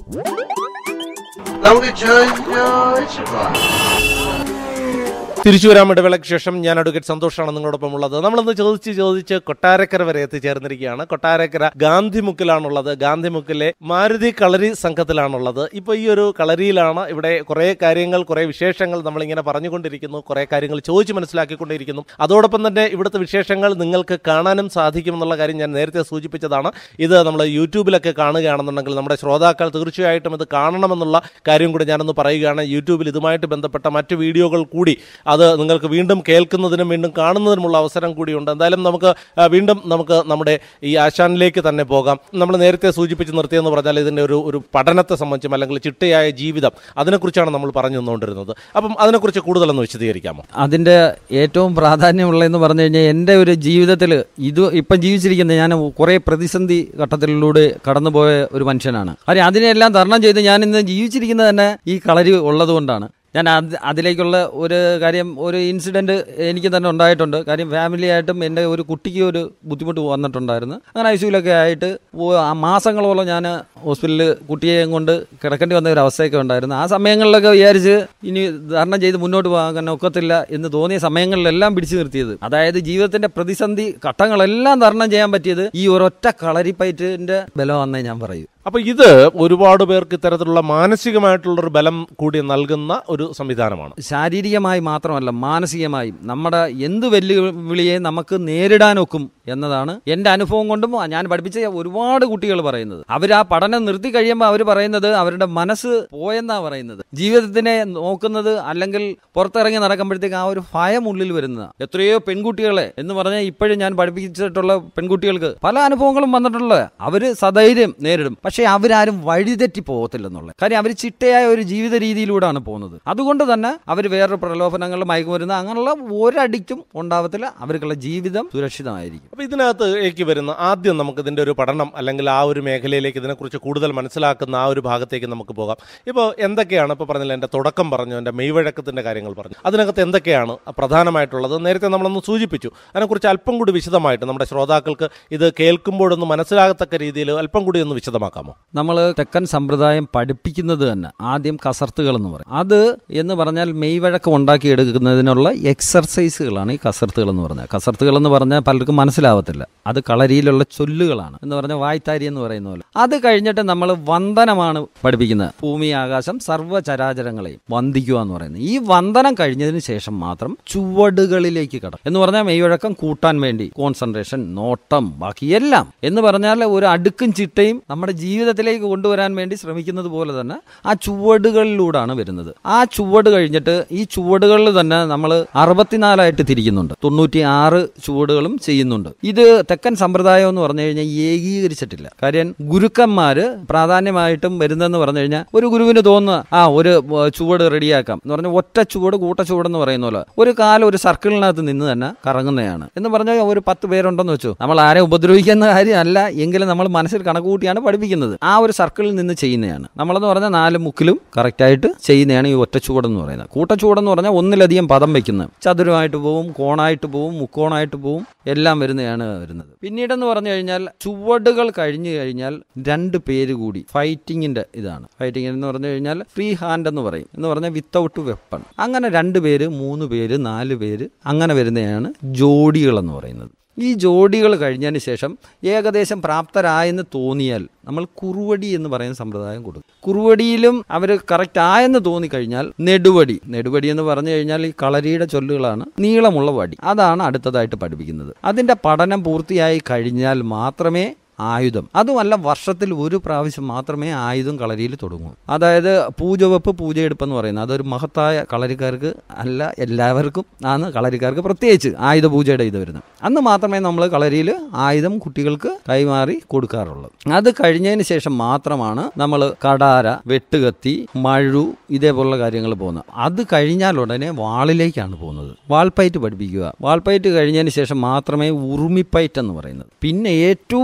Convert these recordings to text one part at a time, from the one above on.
നമുക്ക് ചോദിച്ചു പോവാം. തിരിച്ചു വരാം ഇടവേളയ്ക്ക് ശേഷം ഞാൻ അഡ്വക്കേറ്റ് സന്തോഷാണ് നിങ്ങളോടൊപ്പം ഉള്ളത് നമ്മളിന്ന് ചോദിച്ച് ചോദിച്ച് കൊട്ടാരക്കര വരെ എത്തിച്ചേർന്നിരിക്കുകയാണ് കൊട്ടാരക്കര ഗാന്ധിമുക്കിലാണുള്ളത് ഗാന്ധിമുക്കിലെ മാരുതി കളരി സംഘത്തിലാണുള്ളത് ഇപ്പോൾ ഈ ഒരു കളരിയിലാണ് ഇവിടെ കുറേ കാര്യങ്ങൾ കുറേ വിശേഷങ്ങൾ നമ്മളിങ്ങനെ പറഞ്ഞുകൊണ്ടിരിക്കുന്നു കുറേ കാര്യങ്ങൾ ചോദിച്ച് മനസ്സിലാക്കിക്കൊണ്ടിരിക്കുന്നു അതോടൊപ്പം തന്നെ ഇവിടുത്തെ വിശേഷങ്ങൾ നിങ്ങൾക്ക് കാണാനും സാധിക്കുമെന്നുള്ള കാര്യം ഞാൻ നേരത്തെ സൂചിപ്പിച്ചതാണ് ഇത് നമ്മൾ യൂട്യൂബിലൊക്കെ കാണുകയാണെന്നുണ്ടെങ്കിൽ നമ്മുടെ ശ്രോതാക്കൾ തീർച്ചയായിട്ടും ഇത് കാണണമെന്നുള്ള കാര്യം കൂടി ഞാനൊന്ന് പറയുകയാണ് യൂട്യൂബിൽ ഇതുമായിട്ട് ബന്ധപ്പെട്ട മറ്റ് വീഡിയോകൾ കൂടി അത് നിങ്ങൾക്ക് വീണ്ടും കേൾക്കുന്നതിനും വീണ്ടും കാണുന്നതിനുമുള്ള അവസരം കൂടിയുണ്ട് എന്തായാലും നമുക്ക് ആ, വീണ്ടും നമുക്ക് നമ്മുടെ ഈ ആശാനിലേക്ക് തന്നെ പോകാം നമ്മൾ നേരത്തെ സൂചിപ്പിച്ച് നിർത്തിയെന്ന് പറഞ്ഞാൽ ഇതിൻ്റെ ഒരു ഒരു പഠനത്തെ സംബന്ധിച്ചും അല്ലെങ്കിൽ ചിട്ടയായ ജീവിതം അതിനെക്കുറിച്ചാണ് നമ്മൾ പറഞ്ഞു തന്നുകൊണ്ടിരുന്നത് അപ്പം അതിനെക്കുറിച്ച് കൂടുതലൊന്ന് വിശദീകരിക്കാമോ അതിൻ്റെ ഏറ്റവും പ്രാധാന്യമുള്ളതെന്ന് പറഞ്ഞു കഴിഞ്ഞാൽ എൻ്റെ ഒരു ജീവിതത്തിൽ ഇത് ഇപ്പം ജീവിച്ചിരിക്കുന്ന ഞാൻ കുറേ പ്രതിസന്ധി ഘട്ടത്തിലൂടെ കടന്നുപോയ ഒരു മനുഷ്യനാണ് കാര്യം അതിനെല്ലാം തരണം ചെയ്ത് ഞാൻ ഇന്ന് ജീവിച്ചിരിക്കുന്നത് തന്നെ ഈ കളരി ഉള്ളതുകൊണ്ടാണ് ഞാൻ അത് അതിലേക്കുള്ള ഒരു കാര്യം ഒരു ഇൻസിഡൻറ്റ് എനിക്ക് തന്നെ ഉണ്ടായിട്ടുണ്ട് കാര്യം ഫാമിലി ആയിട്ടും എൻ്റെ ഒരു കുട്ടിക്ക് ഒരു ബുദ്ധിമുട്ട് വന്നിട്ടുണ്ടായിരുന്നു അങ്ങനെ ഐസിയുലൊക്കെ ആയിട്ട് ഓ- ആ മാസങ്ങളോളം ഞാൻ ഹോസ്പിറ്റലിൽ കുട്ടിയെയും കൊണ്ട് കിടക്കേണ്ടി വന്ന ഒരു അവസ്ഥയൊക്കെ ഉണ്ടായിരുന്നു ആ സമയങ്ങളിലൊക്കെ വിചാരിച്ച് ഇനി ധാരണം ചെയ്ത് മുന്നോട്ട് പോകാൻ ഒക്കത്തില്ല എന്ന് തോന്നിയ സമയങ്ങളിലെല്ലാം പിടിച്ചു നിർത്തിയത് അതായത് ജീവിതത്തിന്റെ പ്രതിസന്ധി ഘട്ടങ്ങളെല്ലാം തരണം ചെയ്യാൻ പറ്റിയത് ഈ ഒരൊറ്റ കളരിപ്പയറ്റിന്റെ ബലമാണെന്നേ ഞാൻ പറയൂ അപ്പോൾ ഇത് ഒരുപാട് പേർക്ക് ഇത്തരത്തിലുള്ള മാനസികമായിട്ടുള്ളൊരു ബലം കൂടി നൽകുന്ന ഒരു സംവിധാനമാണ് ശാരീരികമായി മാത്രമല്ല മാനസികമായും നമ്മുടെ എന്ത് വെല്ലുവിളിയെ നമുക്ക് നേരിടാനൊക്കും എന്നതാണ് എൻ്റെ അനുഭവം കൊണ്ടും ഞാൻ പഠിപ്പിച്ച ഒരുപാട് കുട്ടികൾ പറയുന്നത് അവർ ആ പഠനം നിർത്തി കഴിയുമ്പോൾ അവർ പറയുന്നത് അവരുടെ മനസ്സ് പോയെന്നാ പറയുന്നത് ജീവിതത്തിനെ നോക്കുന്നത് അല്ലെങ്കിൽ പുറത്തിറങ്ങി നടക്കുമ്പോഴത്തേക്ക് ആ ഒരു ഭയം ഉള്ളിൽ വരുന്നതാണ് എത്രയോ പെൺകുട്ടികളെ എന്ന് പറഞ്ഞാൽ ഇപ്പോഴും ഞാൻ പഠിപ്പിച്ചിട്ടുള്ള പെൺകുട്ടികൾക്ക് പല അനുഭവങ്ങളും വന്നിട്ടുള്ളത് അവര് സധൈര്യം നേരിടും പക്ഷേ അവരാരും വഴിതെറ്റി പോകത്തില്ലെന്നുള്ള കാര്യം അവർ ചിട്ടയായ ഒരു ജീവിത രീതിയിലൂടെയാണ് പോകുന്നത് അതുകൊണ്ട് തന്നെ അവർ വേറൊരു പ്രലോഭനങ്ങൾ മയക്കുമരുന്ന് അങ്ങനെയുള്ള ഒരടിക്കും ഉണ്ടാവത്തില്ല അവർക്കുള്ള ജീവിതം സുരക്ഷിതമായിരിക്കും അപ്പോൾ ഇതിനകത്തേക്ക് വരുന്ന ആദ്യം നമുക്ക് ഇതിൻ്റെ ഒരു പഠനം അല്ലെങ്കിൽ ആ ഒരു മേഖലയിലേക്ക് ഇതിനെക്കുറിച്ച് കൂടുതൽ മനസ്സിലാക്കുന്ന ആ ഒരു ഭാഗത്തേക്ക് നമുക്ക് പോകാം ഇപ്പോൾ എന്തൊക്കെയാണ് ഇപ്പോൾ പറഞ്ഞില്ല എൻ്റെ തുടക്കം പറഞ്ഞു എൻ്റെ മെയ്വഴക്കത്തിൻ്റെ കാര്യങ്ങൾ പറഞ്ഞു അതിനകത്ത് എന്തൊക്കെയാണ് പ്രധാനമായിട്ടുള്ളത് നേരത്തെ നമ്മളൊന്ന് സൂചിപ്പിച്ചു അതിനെക്കുറിച്ച് അല്പം കൂടി വിശദമായിട്ട് നമ്മുടെ ശ്രോതാക്കൾക്ക് ഇത് കേൾക്കുമ്പോഴൊന്ന് മനസ്സിലാകത്തക്ക രീതിയിൽ അല്പം കൂടി ഒന്ന് വിശദമാക്കാമോ നമ്മൾ തെക്കൻ സമ്പ്രദായം പഠിപ്പിക്കുന്നത് തന്നെ ആദ്യം കസർത്തുകൾ എന്ന് പറയും അത് എന്ന് പറഞ്ഞാൽ മെയ്വഴക്കം ഉണ്ടാക്കിയെടുക്കുന്നതിനുള്ള എക്സർസൈസുകളാണ് ഈ കസർത്തുകൾ എന്ന് പറഞ്ഞാൽ കസർത്തുകൾ എന്ന് പറഞ്ഞാൽ പലർക്കും മനസ്സിലാവത്തില്ല അത് കളരിയിലുള്ള ചൊല്ലുകളാണ് എന്ന് പറഞ്ഞാൽ വായ്ത്താരി എന്ന് പറയുന്ന പോലെ അത് കഴിഞ്ഞിട്ട് നമ്മൾ വന്ദനമാണ് പഠിപ്പിക്കുന്നത് ഭൂമി ആകാശം സർവ്വചരാചരങ്ങളെയും വന്ദിക്കുക എന്ന് പറയുന്നത് ഈ വന്ദനം കഴിഞ്ഞതിന് ശേഷം മാത്രം ചുവടുകളിലേക്ക് കടക്കും എന്ന് പറഞ്ഞാൽ മെയ്വഴക്കം കൂട്ടാൻ വേണ്ടി കോൺസെൻട്രേഷൻ നോട്ടം ബാക്കി എല്ലാം എന്ന് പറഞ്ഞാൽ ഒരു അടുക്കും ചിട്ടയും നമ്മുടെ ജീവിതത്തിലേക്ക് കൊണ്ടുവരാൻ വേണ്ടി ശ്രമിക്കുന്നത് പോലെ തന്നെ ആ ചുവടുകളിലൂടെയാണ് വരുന്നത് ആ ചുവട് കഴിഞ്ഞിട്ട് ഈ ചുവടുകളിൽ തന്നെ നമ്മൾ അറുപത്തിനാലായിട്ട് തിരിക്കുന്നുണ്ട് തൊണ്ണൂറ്റി ആറ് ചുവടുകളും ചെയ്യുന്നുണ്ട് ഇത് തെക്കൻ സമ്പ്രദായം എന്ന് പറഞ്ഞു കഴിഞ്ഞാൽ ഏകീകരിച്ചിട്ടില്ല കാര്യം ഗുരുക്കന്മാര് പ്രാധാന്യമായിട്ടും വരുന്നതെന്ന് പറഞ്ഞു കഴിഞ്ഞാൽ ഒരു ഗുരുവിന് തോന്നുക ആ ഒരു ഏർ, ചുവട് റെഡിയാക്കാം എന്ന് പറഞ്ഞാൽ ഒറ്റ ചുവട് കൂട്ട ചുവട് എന്ന് പറയുന്ന പോലെ ഒരു കാലം ഒരു സർക്കിളിനകത്ത് നിന്ന് തന്നെ കറങ്ങുന്നതാണ് എന്ന് പറഞ്ഞാൽ ഒരു പത്ത് പേരുണ്ടെന്ന് വെച്ചു നമ്മൾ ആരെ ഉപദ്രവിക്കുന്ന കാര്യമല്ല എങ്കിലും നമ്മൾ മനസ്സിൽ കണക്ക് കൂട്ടിയാണ് പഠിപ്പിക്കുന്നത് ആ ഒരു സർക്കിളിൽ നിന്ന് ചെയ്യുന്നതാണ് നമ്മളെന്ന് പറഞ്ഞാൽ നാല് മുക്കിലും കറക്റ്റായിട്ട് ചെയ്യുന്നതാണ് ഈ ഒറ്റ ചുവടെന്ന് പറയുന്നത് കൂട്ടച്ചുവടെന്ന് പറഞ്ഞാൽ ഒന്നിലധികം പദം വെക്കുന്നത് ചതുരമായിട്ട് പോവും കോണായിട്ട് പോവും മുക്കോണായിട്ട് പോവും എല്ലാം വരുന്നതാണ് വരുന്നത് പിന്നീടെന്ന് പറഞ്ഞു കഴിഞ്ഞാൽ ചുവടുകൾ കഴിഞ്ഞു കഴിഞ്ഞാൽ രണ്ട് പേര് കൂടി ഫൈറ്റിങ്ങിന്റെ ഇതാണ് ഫൈറ്റിംഗ് എന്ന് പറഞ്ഞു കഴിഞ്ഞാൽ ഫ്രീ ഹാൻഡ് എന്ന് പറയും എന്ന് പറഞ്ഞാൽ വിത്തൗട്ട് വെപ്പൺ അങ്ങനെ രണ്ട് പേര് മൂന്ന് പേര് നാല് പേര് അങ്ങനെ വരുന്നതാണ് ജോഡികൾ എന്ന് പറയുന്നത് ഈ ജോഡികൾ കഴിഞ്ഞതിന് ശേഷം ഏകദേശം പ്രാപ്തരായെന്ന് തോന്നിയാൽ നമ്മൾ കുറുവടി എന്ന് പറയുന്ന സമ്പ്രദായം കൊടുക്കും കുറുവടിയിലും അവർ കറക്റ്റ് ആയെന്ന് തോന്നിക്കഴിഞ്ഞാൽ നെടുവടി നെടുവടി എന്ന് പറഞ്ഞു കഴിഞ്ഞാൽ ഈ കളരിയുടെ ചൊല്ലുകളാണ് നീളമുള്ള വടി അതാണ് അടുത്തതായിട്ട് പഠിപ്പിക്കുന്നത് അതിൻ്റെ പഠനം പൂർത്തിയായി കഴിഞ്ഞാൽ മാത്രമേ ആയുധം അതുമല്ല വർഷത്തിൽ ഒരു പ്രാവശ്യം മാത്രമേ ആയുധം കളരിയിൽ തുടങ്ങൂ അതായത് പൂജവെപ്പ് പൂജയെടുപ്പെന്ന് പറയുന്നത് അതൊരു മഹത്തായ കളരിക്കാർക്ക് അല്ല എല്ലാവർക്കും ആണ് കളരിക്കാർക്ക് പ്രത്യേകിച്ച് ആയുധ പൂജയുടെ ഇത് വരുന്നത് അന്ന് മാത്രമേ നമ്മൾ കളരിയിൽ ആയുധം കുട്ടികൾക്ക് കൈമാറി കൊടുക്കാറുള്ളൂ അത് കഴിഞ്ഞതിന് ശേഷം മാത്രമാണ് നമ്മൾ കടാര വെട്ടുകത്തി മഴു ഇതേപോലുള്ള കാര്യങ്ങൾ പോകുന്നത് അത് കഴിഞ്ഞാൽ ഉടനെ വാളിലേക്കാണ് പോകുന്നത് വാൾപ്പയറ്റ് പഠിപ്പിക്കുക വാൾപ്പയറ്റ് കഴിഞ്ഞതിന് ശേഷം മാത്രമേ ഉറുമിപ്പയറ്റ് എന്ന് പറയുന്നത് പിന്നെ ഏറ്റവും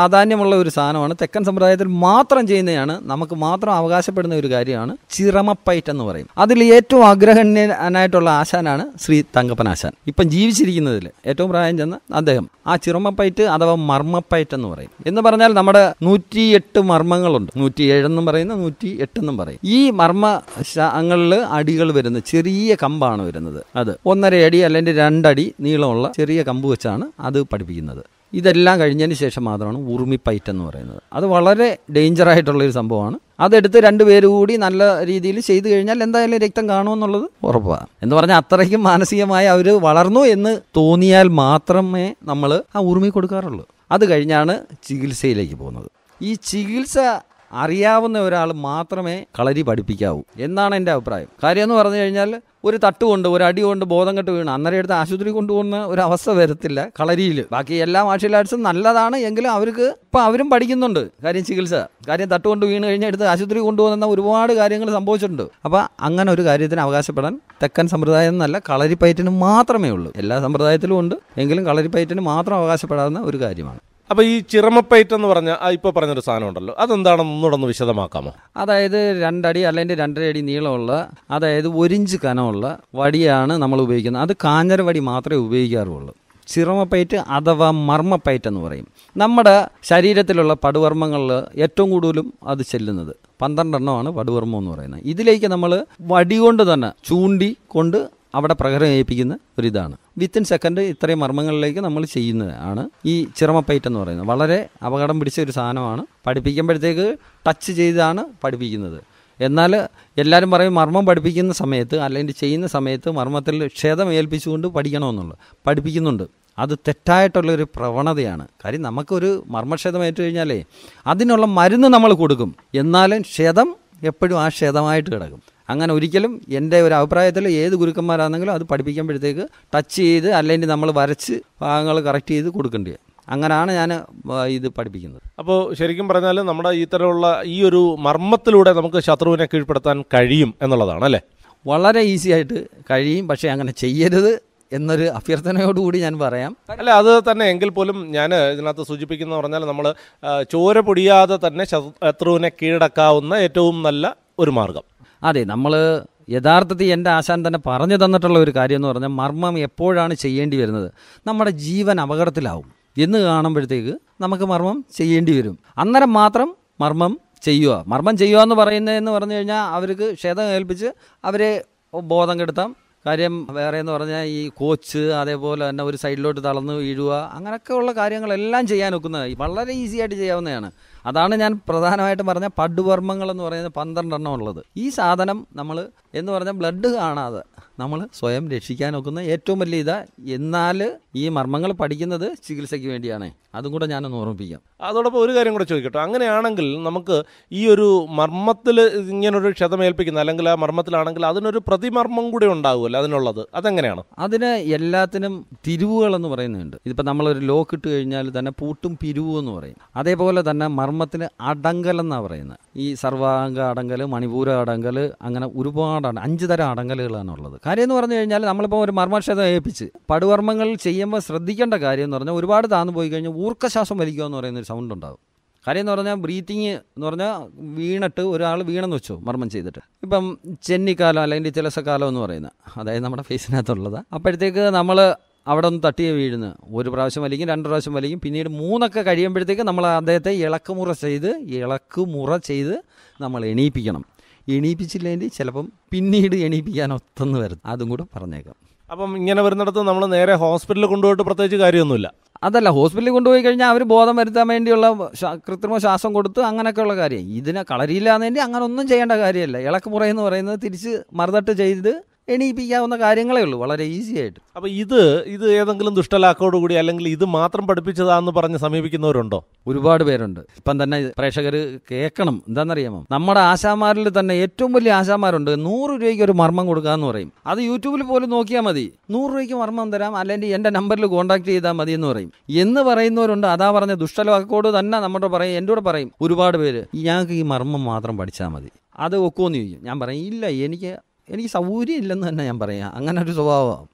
പ്രാധാന്യമുള്ള ഒരു സാധനമാണ് തെക്കൻ സമ്പ്രദായത്തിൽ മാത്രം ചെയ്യുന്നതാണ് നമുക്ക് മാത്രം അവകാശപ്പെടുന്ന ഒരു കാര്യമാണ് ചിറമപ്പയറ്റ് എന്ന് പറയും അതിൽ ഏറ്റവും അഗ്രഹണ്യനായിട്ടുള്ള ആശാനാണ് ശ്രീ തങ്കപ്പൻ ആശാൻ ഇപ്പം ജീവിച്ചിരിക്കുന്നതിൽ ഏറ്റവും പ്രായം ചെന്ന അദ്ദേഹം ആ ചിറമപ്പയറ്റ് അഥവാ മർമ്മപ്പയറ്റ് എന്ന് പറയും എന്ന് പറഞ്ഞാൽ നമ്മുടെ നൂറ്റിയെട്ട് മർമ്മങ്ങളുണ്ട് നൂറ്റി ഏഴെന്നും പറയുന്ന നൂറ്റി എട്ടെന്നും പറയും ഈ മർമ്മ ശങ്ങളിൽ അടികൾ വരുന്നത് ചെറിയ കമ്പാണ് വരുന്നത് അത് ഒന്നര അടി അല്ലെങ്കിൽ രണ്ടടി നീളമുള്ള ചെറിയ കമ്പ് വെച്ചാണ് അത് പഠിപ്പിക്കുന്നത് ഇതെല്ലാം കഴിഞ്ഞതിന് ശേഷം മാത്രമാണ് ഉറുമിപ്പയറ്റ് എന്ന് പറയുന്നത് അത് വളരെ ഡേഞ്ചർ ആയിട്ടുള്ള ഒരു സംഭവമാണ് അതെടുത്ത് രണ്ടുപേരും കൂടി നല്ല രീതിയിൽ ചെയ്തു കഴിഞ്ഞാൽ എന്തായാലും രക്തം കാണുമെന്നുള്ളത് ഉറപ്പാണ് എന്ന് പറഞ്ഞാൽ അത്രയ്ക്കും മാനസികമായി അവർ വളർന്നു എന്ന് തോന്നിയാൽ മാത്രമേ നമ്മൾ ആ ഉറുമി കൊടുക്കാറുള്ളൂ അത് കഴിഞ്ഞാണ് ചികിത്സയിലേക്ക് പോകുന്നത് ഈ ചികിത്സ അറിയാവുന്ന ഒരാൾ മാത്രമേ കളരി പഠിപ്പിക്കാവൂ എന്നാണ് എൻ്റെ അഭിപ്രായം കാര്യം എന്ന് പറഞ്ഞു കഴിഞ്ഞാൽ ഒരു തട്ട് കൊണ്ട് ഒരു അടി കൊണ്ട് ബോധം കെട്ട് വീണ് അന്നേരം എടുത്ത് ആശുപത്രി കൊണ്ടുപോകുന്ന ഒരു അവസ്ഥ വരത്തില്ല കളരിയിൽ ബാക്കി എല്ലാ മാർഷ്യൽ ആർട്സും നല്ലതാണ് എങ്കിലും അവർക്ക് ഇപ്പം അവരും പഠിക്കുന്നുണ്ട് കാര്യം ചികിത്സ കാര്യം തട്ട് കൊണ്ട് വീണ് കഴിഞ്ഞാൽ എടുത്ത് ആശുപത്രി കൊണ്ടുപോകുന്ന ഒരുപാട് കാര്യങ്ങൾ സംഭവിച്ചിട്ടുണ്ട് അപ്പോൾ അങ്ങനെ ഒരു കാര്യത്തിന് അവകാശപ്പെടാൻ തെക്കൻ സമ്പ്രദായം എന്നല്ല കളരിപ്പയറ്റിന് മാത്രമേ ഉള്ളൂ എല്ലാ സമ്പ്രദായത്തിലും ഉണ്ട് എങ്കിലും കളരിപ്പയറ്റിന് മാത്രം അവകാശപ്പെടാവുന്ന ഒരു കാര്യമാണ് അപ്പൊ ഈ ചിറമപ്പയറ്റ് എന്ന് പറഞ്ഞ ആ ഇപ്പൊ പറഞ്ഞൊരു സാധനം ഉണ്ടല്ലോ അതെന്താണെന്ന് ഒന്നുകൂടെ ഒന്ന് വിശദമാക്കാമോ അതായത് രണ്ടടി അല്ലെങ്കിൽ രണ്ടര അടി നീളമുള്ള അതായത് ഒരിഞ്ച് കനമുള്ള വടിയാണ് നമ്മൾ ഉപയോഗിക്കുന്നത് അത് കാഞ്ഞര വടി മാത്രമേ ഉപയോഗിക്കാറുള്ളൂ ചിറമപ്പയറ്റ് അഥവാ മർമ്മപ്പയറ്റ് എന്ന് പറയും നമ്മുടെ ശരീരത്തിലുള്ള പടുവർമ്മങ്ങളിൽ ഏറ്റവും കൂടുതലും അത് ചെല്ലുന്നത് പന്ത്രണ്ടെണ്ണമാണ് പടുവർമ്മം എന്ന് പറയുന്നത് ഇതിലേക്ക് നമ്മൾ വടി കൊണ്ട് തന്നെ ചൂണ്ടി കൊണ്ട് അവിടെ പ്രകരം ഏൽപ്പിക്കുന്ന ഒരിതാണ് വിത്തിൻ സെക്കൻഡ് ഇത്രയും മർമ്മങ്ങളിലേക്ക് നമ്മൾ ചെയ്യുന്നതാണ് ഈ ചിറമപ്പയറ്റ് എന്ന് പറയുന്നത് വളരെ അപകടം പിടിച്ച ഒരു സാധനമാണ് പഠിപ്പിക്കുമ്പോഴത്തേക്ക് ടച്ച് ചെയ്താണ് പഠിപ്പിക്കുന്നത് എന്നാൽ എല്ലാവരും പറയും മർമ്മം പഠിപ്പിക്കുന്ന സമയത്ത് അല്ലെങ്കിൽ ചെയ്യുന്ന സമയത്ത് മർമ്മത്തിൽ ക്ഷതം ഏൽപ്പിച്ചുകൊണ്ട് പഠിക്കണമെന്നുള്ളു പഠിപ്പിക്കുന്നുണ്ട് അത് തെറ്റായിട്ടുള്ളൊരു പ്രവണതയാണ് കാര്യം നമുക്കൊരു മർമ്മക്ഷതം ഏറ്റു കഴിഞ്ഞാലേ അതിനുള്ള മരുന്ന് നമ്മൾ കൊടുക്കും എന്നാലും ക്ഷതം എപ്പോഴും ആ ക്ഷതമായിട്ട് കിടക്കും അങ്ങനെ ഒരിക്കലും എൻ്റെ ഒരു അഭിപ്രായത്തിൽ ഏത് ഗുരുക്കന്മാരാണെങ്കിലും അത് പഠിപ്പിക്കുമ്പോഴത്തേക്ക് ടച്ച് ചെയ്ത് അല്ലെങ്കിൽ നമ്മൾ വരച്ച് ഭാഗങ്ങൾ കറക്റ്റ് ചെയ്ത് കൊടുക്കേണ്ടത് അങ്ങനെയാണ് ഞാൻ ഇത് പഠിപ്പിക്കുന്നത് അപ്പോൾ ശരിക്കും പറഞ്ഞാൽ നമ്മുടെ ഇത്തരമുള്ള ഈ ഒരു മർമ്മത്തിലൂടെ നമുക്ക് ശത്രുവിനെ കീഴ്പ്പെടുത്താൻ കഴിയും എന്നുള്ളതാണ് അല്ലേ വളരെ ഈസി ആയിട്ട് കഴിയും പക്ഷേ അങ്ങനെ ചെയ്യരുത് എന്നൊരു അഭ്യർത്ഥനയോടുകൂടി ഞാൻ പറയാം അല്ല അത് തന്നെ എങ്കിൽ പോലും ഞാൻ ഇതിനകത്ത് സൂചിപ്പിക്കുന്ന പറഞ്ഞാൽ നമ്മൾ ചോര പൊടിയാതെ തന്നെ ശത്രുവിനെ കീഴടക്കാവുന്ന ഏറ്റവും നല്ല ഒരു മാർഗം അതെ നമ്മൾ യഥാർത്ഥത്തിൽ എൻ്റെ ആശാൻ തന്നെ പറഞ്ഞു തന്നിട്ടുള്ള ഒരു കാര്യം എന്ന് പറഞ്ഞാൽ മർമ്മം എപ്പോഴാണ് ചെയ്യേണ്ടി വരുന്നത് നമ്മുടെ ജീവൻ അപകടത്തിലാവും എന്ന് കാണുമ്പോഴത്തേക്ക് നമുക്ക് മർമ്മം ചെയ്യേണ്ടി വരും അന്നേരം മാത്രം മർമ്മം ചെയ്യുക മർമ്മം ചെയ്യുക എന്ന് പറയുന്നതെന്ന് പറഞ്ഞു കഴിഞ്ഞാൽ അവർക്ക് ക്ഷതം ഏൽപ്പിച്ച് അവരെ ബോധം കെടുത്താം കാര്യം വേറെ എന്ന് പറഞ്ഞാൽ ഈ കോച്ച് അതേപോലെ തന്നെ ഒരു സൈഡിലോട്ട് തളർന്ന് വീഴുക അങ്ങനെയൊക്കെ ഉള്ള കാര്യങ്ങളെല്ലാം ചെയ്യാൻ ഒക്കുന്നത് വളരെ ഈസി ആയിട്ട് ചെയ്യാവുന്നതാണ് അതാണ് ഞാൻ പ്രധാനമായിട്ടും പറഞ്ഞ പടുവർമ്മങ്ങൾ എന്ന് പറയുന്നത് പന്ത്രണ്ടെണ്ണം ഉള്ളത് ഈ സാധനം നമ്മൾ എന്ന് പറഞ്ഞാൽ ബ്ലഡ് കാണാതെ നമ്മൾ സ്വയം രക്ഷിക്കാൻ ഒക്കുന്ന ഏറ്റവും വലിയ ഇതാ എന്നാൽ ഈ മർമ്മങ്ങൾ പഠിക്കുന്നത് ചികിത്സയ്ക്ക് വേണ്ടിയാണ് അതും കൂടെ ഞാനൊന്ന് ഓർമ്മിപ്പിക്കാം അതോടൊപ്പം ഒരു കാര്യം കൂടെ ചോദിക്കട്ടെ അങ്ങനെയാണെങ്കിൽ നമുക്ക് ഈ ഒരു മർമ്മത്തിൽ ഇങ്ങനൊരു ക്ഷതമേൽപ്പിക്കുന്ന അല്ലെങ്കിൽ ആ മർമ്മത്തിലാണെങ്കിൽ അതിനൊരു പ്രതിമർമ്മം കൂടി ഉണ്ടാകുമല്ലോ അതിനുള്ളത് അതെങ്ങനെയാണ് അതിന് എല്ലാത്തിനും തിരിവുകൾ എന്ന് പറയുന്നുണ്ട് ഇതിപ്പോൾ നമ്മളൊരു ലോക്ക് ഇട്ട് കഴിഞ്ഞാൽ തന്നെ പൂട്ടും പിരിവും എന്ന് പറയും അതേപോലെ തന്നെ മർമ്മത്തിന് അടങ്കൽ എന്നാണ് പറയുന്നത് ഈ സർവാംഗ അടങ്കൽ മണിപൂര അടങ്കൽ അങ്ങനെ ഒരുപാട് അഞ്ച് തരം അടങ്കലുകളാണ് ഉള്ളത് കാര്യം എന്ന് പറഞ്ഞു കഴിഞ്ഞാൽ നമ്മളിപ്പോൾ ഒരു മർമ്മക്ഷതം ഏൽപ്പിച്ച് പടുവർമ്മങ്ങൾ ചെയ്യുമ്പോൾ ശ്രദ്ധിക്കേണ്ട കാര്യം എന്ന് പറഞ്ഞാൽ ഒരുപാട് താന്നു പോയി കഴിഞ്ഞാൽ ഊർക്കശ്വാസം വലിക്കുക എന്ന് പറയുന്ന ഒരു സൗണ്ട് ഉണ്ടാകും കാര്യം എന്ന് പറഞ്ഞാൽ ബ്രീത്തിങ് എന്ന് പറഞ്ഞാൽ വീണിട്ട് ഒരാൾ വീണെന്ന് വെച്ചോ മർമ്മം ചെയ്തിട്ട് ഇപ്പം ചെന്നിക്കാലം അല്ലെങ്കിൽ ചിലസക്കാലം എന്ന് പറയുന്നത് അതായത് നമ്മുടെ ഫേസിനകത്തുള്ളത് അപ്പോഴത്തേക്ക് നമ്മൾ അവിടെ ഒന്ന് തട്ടിയ വീഴുന്നു ഒരു പ്രാവശ്യം വലിക്കും രണ്ട് പ്രാവശ്യം വലിക്കും പിന്നീട് മൂന്നൊക്കെ കഴിയുമ്പോഴത്തേക്ക് നമ്മൾ അദ്ദേഹത്തെ ഇളക്കുമുറ ചെയ്ത് ഇളക്കുമുറ ചെയ്ത് നമ്മൾ എണീപ്പിക്കണം എണീപ്പിച്ചില്ലെങ്കിൽ ചിലപ്പം പിന്നീട് എണീപ്പിക്കാൻ ഒത്തെന്ന് വരും അതും കൂടെ പറഞ്ഞേക്കാം അപ്പം ഇങ്ങനെ വരുന്നിടത്ത് നമ്മൾ നേരെ ഹോസ്പിറ്റലിൽ കൊണ്ടുപോയിട്ട് പ്രത്യേകിച്ച് കാര്യമൊന്നുമില്ല അതല്ല ഹോസ്പിറ്റലിൽ കൊണ്ടുപോയി കഴിഞ്ഞാൽ അവർ ബോധം വരുത്താൻ വേണ്ടിയുള്ള ശ്വാ- കൃത്രിമ ശ്വാസം കൊടുത്ത് അങ്ങനെയൊക്കെയുള്ള കാര്യം ഇതിനെ കളരിയില്ലാന്ന് വേണ്ടി അങ്ങനെ ഒന്നും ചെയ്യേണ്ട കാര്യമല്ല ഇളക്കുമുറ എന്ന് പറയുന്നത് തിരിച്ച് മറുതട്ട് ചെയ്ത് എണീപ്പിക്കാവുന്ന കാര്യങ്ങളേ ഉള്ളൂ വളരെ ഈസി ആയിട്ട് അപ്പൊ ഇത് ഇത് ഏതെങ്കിലും ദുഷ്ടലാക്കോട് കൂടി അല്ലെങ്കിൽ ഇത് മാത്രം പഠിപ്പിച്ചതാന്ന് പറഞ്ഞ് സമീപിക്കുന്നവരുണ്ടോ ഒരുപാട് പേരുണ്ട് ഇപ്പം തന്നെ പ്രേക്ഷകർ കേൾക്കണം എന്താണെന്നറിയാമോ നമ്മുടെ ആശാമാരിൽ തന്നെ ഏറ്റവും വലിയ ആശാമാരുണ്ട് നൂറ് രൂപയ്ക്ക് ഒരു മർമ്മം കൊടുക്കാന്ന് പറയും അത് യൂട്യൂബിൽ പോലും നോക്കിയാൽ മതി നൂറ് രൂപയ്ക്ക് മർമ്മം തരാം അല്ലെങ്കിൽ എൻ്റെ നമ്പറിൽ കോൺടാക്ട് ചെയ്താൽ മതി എന്ന് പറയും എന്ന് പറയുന്നവരുണ്ട് അതാ പറഞ്ഞ ദുഷ്ടലാക്കോട് തന്നെ നമ്മുടെ പറയും എൻ്റെ കൂടെ പറയും ഒരുപാട് പേര് ഞങ്ങൾക്ക് ഈ മർമ്മം മാത്രം പഠിച്ചാൽ മതി അത് ഒക്കുമെന്ന് ചോദിക്കും ഞാൻ പറയും ഇല്ല എനിക്ക് എനിക്ക് സൗകര്യം ഇല്ലെന്ന് തന്നെ ഞാൻ പറയാം അങ്ങനെ ഒരു സ്വഭാവം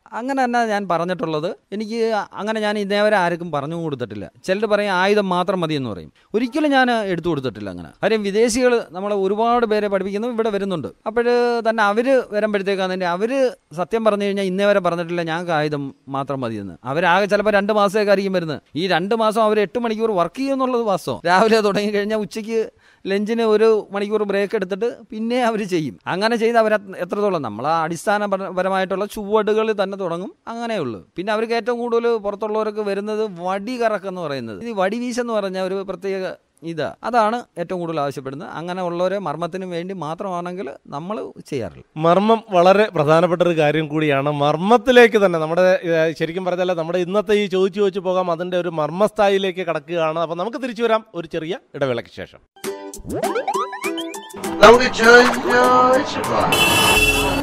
അങ്ങനെ തന്നെ ഞാൻ പറഞ്ഞിട്ടുള്ളത് എനിക്ക് അങ്ങനെ ഞാൻ ഇതേവരെ ആർക്കും പറഞ്ഞു കൊടുത്തിട്ടില്ല ചിലർ പറയും ആയുധം മാത്രം മതി എന്ന് പറയും ഒരിക്കലും ഞാൻ എടുത്തു കൊടുത്തിട്ടില്ല അങ്ങനെ കാര്യം വിദേശികൾ നമ്മളെ ഒരുപാട് പേരെ പഠിപ്പിക്കുന്നു ഇവിടെ വരുന്നുണ്ട് അപ്പോൾ തന്നെ അവർ വരുമ്പോഴത്തേക്കാണ് തന്നെ അവർ സത്യം പറഞ്ഞു കഴിഞ്ഞാൽ ഇന്നേ വരെ പറഞ്ഞിട്ടില്ല ഞങ്ങൾക്ക് ആയുധം മാത്രം മതിയെന്ന് അവരാകെ ചിലപ്പോൾ രണ്ട് മാസമൊക്കെ ആയിരിക്കും വരുന്നത് ഈ രണ്ട് മാസം അവർ എട്ട് മണിക്കൂർ വർക്ക് ചെയ്യുമെന്നുള്ളത് വാസ്തവം രാവിലെ തുടങ്ങി കഴിഞ്ഞാൽ ഉച്ചയ്ക്ക് ലഞ്ചിന് ഒരു മണിക്കൂർ ബ്രേക്ക് എടുത്തിട്ട് പിന്നെ അവർ ചെയ്യും അങ്ങനെ ചെയ്ത് അവർ എത്രത്തോളം നമ്മൾ ആ അടിസ്ഥാനപരമായിട്ടുള്ള ചുവടുകൾ തന്നെ തുടങ്ങും അങ്ങനെയുള്ളൂ പിന്നെ അവർക്ക് ഏറ്റവും കൂടുതൽ പുറത്തുള്ളവർക്ക് വരുന്നത് വടി കറക്കെന്ന് പറയുന്നത് ഈ വടി വീശെന്ന് പറഞ്ഞ ഒരു പ്രത്യേക ഇതാ അതാണ് ഏറ്റവും കൂടുതൽ ആവശ്യപ്പെടുന്നത് അങ്ങനെ ഉള്ളവരെ മർമ്മത്തിന് വേണ്ടി മാത്രമാണെങ്കിൽ നമ്മൾ ചെയ്യാറില്ല മർമ്മം വളരെ പ്രധാനപ്പെട്ട ഒരു കാര്യം കൂടിയാണ് മർമ്മത്തിലേക്ക് തന്നെ നമ്മുടെ ഏഹ്, ശരിക്കും പറഞ്ഞാൽ നമ്മുടെ ഇന്നത്തെ ഈ ചോദിച്ചു ചോദിച്ചു പോകാം അതിന്റെ ഒരു മർമ്മസ്ഥായിലേക്ക് കടക്കുകയാണ് അപ്പൊ നമുക്ക് തിരിച്ചു വരാം ഒരു ചെറിയ ഇടവേളയ്ക്ക് ശേഷം നമുക്ക് ചോദിച്ചു പോകാം